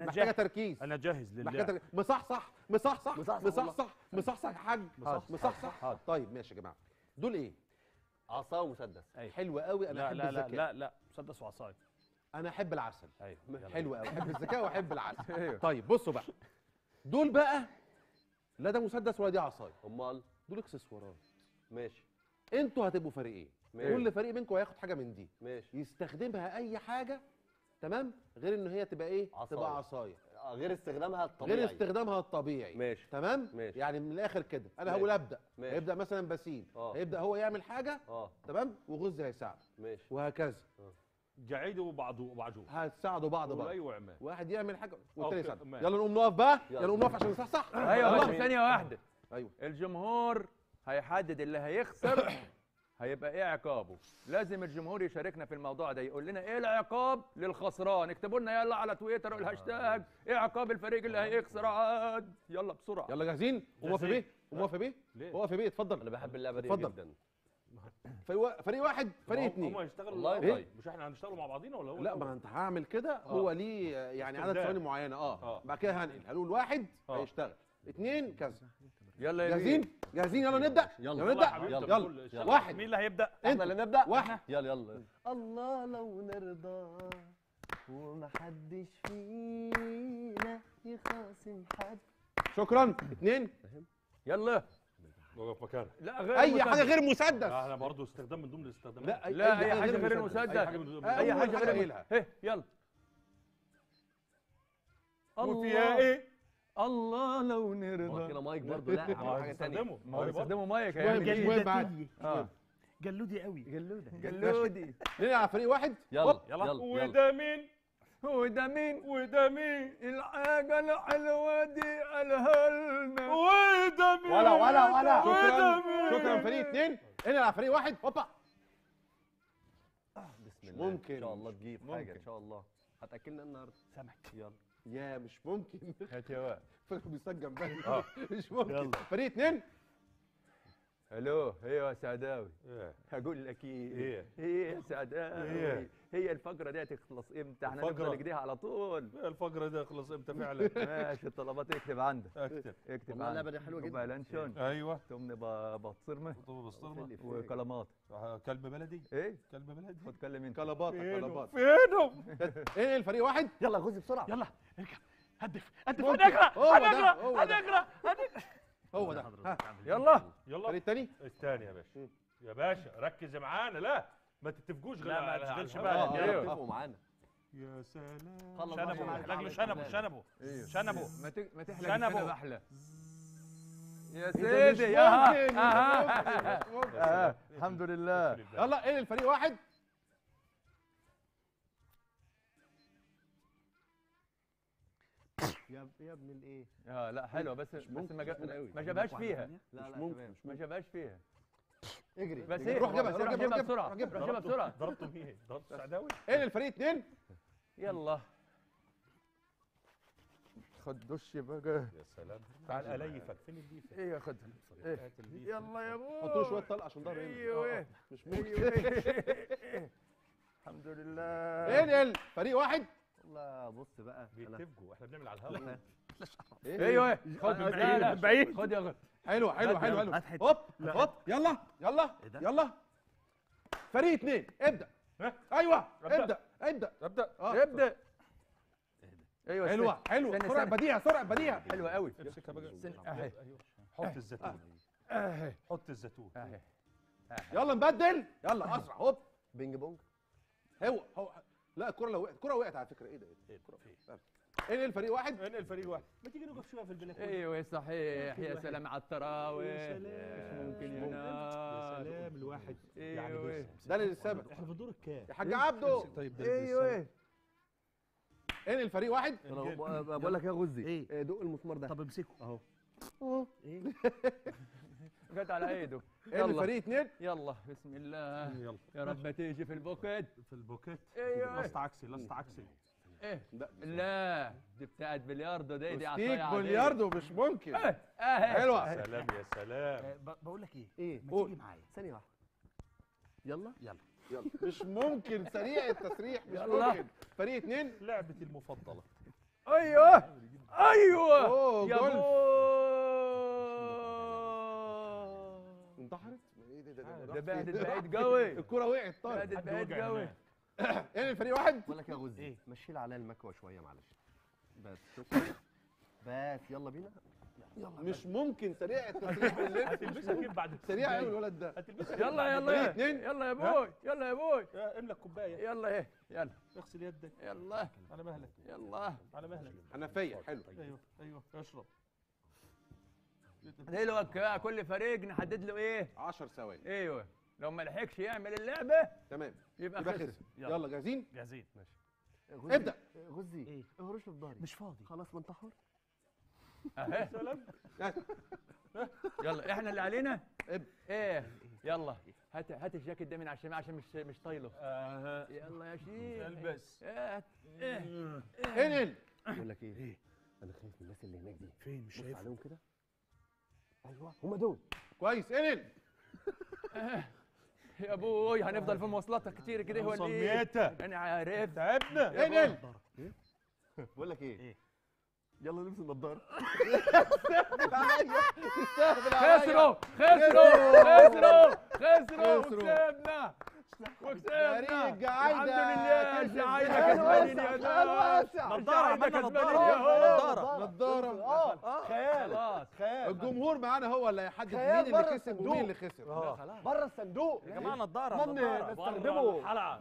محتاجه جاهز. تركيز انا جاهز محتاجه لله تركيز مصحصح مصحصح مصحصح مصحصح مصحصح يا حاج حاضر. مصحصح حاضر. طيب ماشي يا جماعه دول ايه عصا ومسدس حلو قوي انا لا احب لا لا الذكاء لا لا مسدس وعصايه انا احب العسل ايوه يلا. حلو قوي احب الذكاء واحب العسل ايوه طيب بصوا بقى دول بقى لا ده مسدس ولا دي عصايه امال دول اكسسوارات ماشي انتوا هتبقوا فريقين ماشي. كل فريق منكم هياخد حاجه من دي ماشي يستخدمها اي حاجه تمام غير ان هي تبقى ايه عصاية. تبقى عصايه آه، غير استخدامها الطبيعي غير استخدامها الطبيعي ماشي تمام ماشي. يعني من الاخر كده انا ماشي. هقول ابدا ماشي. هيبدا مثلا باسيل اه. هيبدا هو يعمل حاجه اه تمام وغزي هيساعده ماشي وهكذا جعيد وبعضه وبعجوه هتساعدوا بعض قول بقى ايوه عمال واحد يعمل حاجه والتاني أوكي، يساعده ماشي. يلا نقوم نقف بقى يلا. يلا نقوم نقف عشان نصحصح ايوه يلا. بس ثانيه واحده ايوه الجمهور هيحدد اللي هيخسر هيبقى ايه عقابه لازم الجمهور يشاركنا في الموضوع ده يقول لنا ايه العقاب للخسران اكتبوا لنا يلا على تويتر والهاشتاج ايه عقاب الفريق اللي هيخسر عاد يلا بسرعه يلا جاهزين قوم في جاهزين. بيه قوم في بيه ليه؟ قوم في بيه اتفضل انا بحب اللعبه دي اتفضل. جدا فريق فريق واحد فريق هم- اتنين هم هيشتغلوا والله والله طيب. مش احنا هنشتغلوا مع بعضينا ولا هو لا الأول؟ ما انت هعمل كده هو ليه آه، يعني عدد استخدام. ثواني معينه اه آه. بعد كده هنقل هنقول واحد آه. هيشتغل اتنين كذا يلا يا جاهزين بيه. جاهزين يلا نبدا يلا. يلا والله نبدا يا حبيبي، يلا. أنت يلا. بتقول اشتغل. واحد. مين اللي هيبدا احنا اللي نبدا واحد يلا يلا الله لو نرضى ومحدش فينا يخاصم حد شكرا اتنين يلا وقف مكانك لا غير اي حاجه مسدس. غير مسدس لا احنا برضه استخدام من ضمن الاستخدامات لا لا اي حاجه غير المسدس أي حاجة من- اي أول حاجه حاجة غير قايلها. المسدس إيه، يلا وفيها ايه؟ الله لو هو كده نرضى مايك برضه لا ما عمل حاجه ثانيه هنستخدمه ما هو برضه. بيستخدموا مايك مش مهم هيعمل مش ايه مهم معاك اه جلودي قوي جلوده جلودي نلعب على فريق واحد يلا هوب. يلا يلا يلا وده مين؟ وده مين وده مين؟ الحاجه الحلوه دي قالها لنا وده مين؟ ولا- ولا- ولا. شكرا شكرا فريق اتنين نلعب على فريق واحد هوبا بسم الله ممكن. ان شاء الله تجيب حاجه ممكن. ان شاء الله هتاكلنا النهارده سمك يلا يا مش ممكن هات يا واد فاكر بيسجل جنبي آه. مش ممكن يلا. فريق اتنين الو ايوه يا سعداوي إيه. هقول لك ايه إيه؟ ايه يا سعداوي إيه؟ هي الفقره دي هتخلص امتى احنا الفقرة؟ نفضل كده على طول الفقرة دي خلص امتى فعلا؟ ماشي الطلبات اكتب عندك اكتب اكتب والله اللعبة عندك دي حلوة جدا. لانشون ايوه تمني بصرمه طب بسطرمة وكلامات آه، كلب بلدي ايه كلب بلدي خد كلم انت كلبات فينهم كلبات فينهم ايه الفريق واحد يلا غزي بسرعه يلا اركب هدف هدف ممكن. هنقرا هو ده، هنقرا هو ده. هنقرا هنقرا هو ده ها يلا يلا الفريق التاني الثاني يا باشا يا باشا ركز معانا لا ما تتفقوش غير لا، ما على- على تشغلش الهوا. بالك. آه، أيوه. اتفقوا معانا يا سلام خلص شنبه عشان عايز رجله أعمل شنبه كمان. شنبه ايوه شنبه ما ت- ما تحلق شنبه. الشنب احلى يا إيه ده؟ مش سيدي يا ها ممكن، مش آه. ممكن، مش ممكن. آه. الحمد لله يلا ايه الفريق واحد يا يا ابن الايه اه لا حلوه بس بس ممكن، ما مش جا- ممكن أوي. ما جابهاش فيها لا لا ممكن، تمام ما جابهاش فيها اجري بس اجري. ايه روح جيبها، بس روح روح جيبها، جيبها روح بسرعه جيبها. روح جيبها بسرعه ضربته مين؟ ضربته سعداوي؟ ايه الفريق اتنين يلا خد دش بقى يا سلام تعال اليفك فين الليفه؟ ايه خد إيه. هات الليفة. يلا يا ابو حط له شويه طلق عشان ضهره هنا ايوه مش ممكن ايوه الحمد لله ايه الفريق واحد والله بص بقى انا بيتفقوا احنا بنعمل على الهواء ايوه خد من بعيد، من بعيد. خد يا غد حلو حلو حلو حلو هات حتة. هوب هوب يلا يلا إيه ده؟ يلا فريق اتنين ابدا ها؟ ايوه أبدأ. ابدا ابدا ابدا اه ابدا ايوه حلوه استنى. حلوه استنى، سرعه استنى. بديهه سرعه بديهه حلوه قوي امسكها بقى استنى. أهي. أيوه. حط الزيتون اهي حط الزيتون اهي يلا نبدل يلا اسرع هوب بينج بونج هو هو لا الكره لو وقعت الكره وقعت على فكره ايه ده ايه الكره ايه الفريق واحد انقل فريق واحد ما تيجي نقف شويه في البلكونه ايوه صحيح يا سلام على التراويح يا سلام. ممكن يا يا نار سلام الواحد يعني ايوه بص ده اللي السبب احنا في الدور الكام؟ يا حاج عبده طيب ده ايوه ايه الفريق واحد انا ب- بقول لك يا غزي ايه؟ إيه، دق المسمار ده طب امسكه اهو ايه جت على ايده ايه يلا الفريق اتنين يلا بسم الله يلا يا رب تيجي في البوكيت في البوكيت ايوه لست عكسي لست عكسي ايه لا لا دي بتاعت بلياردو دي دي عصايه ستيك عادية. بلياردو مش ممكن ايه اهي حلوه يا سلام يا سلام آه، ب- بقول لك ايه ايه ما قول. تيجي معايا ثانيه واحده يلا يلا يلا مش ممكن سريع التسريح مش يلا. ممكن فريق اتنين لعبتي المفضله ايوه ايوه أوه، يا جول. بو انتحرت ايه ده ده ده بعدت بعيد قوي الكرة وقعت طارت بعدت بعيد قوي يعني الفريق واحد بقول لك يا غزي إيه؟ مشي لي عليا المكوى شويه معلش بس شكرا بس يلا بينا مش ممكن سريع التسريع باللبس هتلبسها كيف بعد سريع قوي الولد ده هتلبسها كيف يلا بعد يلا فريق يا اتنين. يلا يا بوي يلا يا بوي يا املك كوبايه يلا ايه يلا اغسل يدك يلا على مهلك يلا على مهلك حنفية حلو ايوه ايوه اشرب دلوقتي بقى كل فريق نحدد له ايه 10 ثواني ايوه لو ما لحقش يعمل اللعبه تمام يبقى يبقى خسر خسر يلا جاهزين جاهزين غزي ابدأ. غزي إيه؟ اهرش في ظهري مش فاضي خلاص ما انت حر اهي سلام يلا احنا اللي علينا ابدأ. ايه يلا هات هات الجاكيت ده من على الشمال عشان مش مش طايله اها يلا يا شيخ البس هات ايه انقل بقول لك ايه انا خايف من الناس اللي هناك دي فين مش بص شايف عليهم كده ايوه هم دول كويس انقل يا ابوي هنفضل في مواصلات كتير كده ولا ايه صميتك انا عارف تعبنا انقل بقول لك ايه إيه؟ يلا نلبس النضاره خسروا خسروا خسروا خسروا خسروا. وكسبنا وكسبنا فريق جعيدة الحمد لله كسب. جعيدة كسبانين يا ناس نضارة عملنا كسبانين نضارة يا هو. نضارة نضارة اه خيال خلاص خيال الجمهور معانا هو اللي هيحدد خيال مين بره اللي كسب الصندوق. ومين اللي خسر اه بره الصندوق يا جماعة نضارة من نضارة نستخدمه الحلقه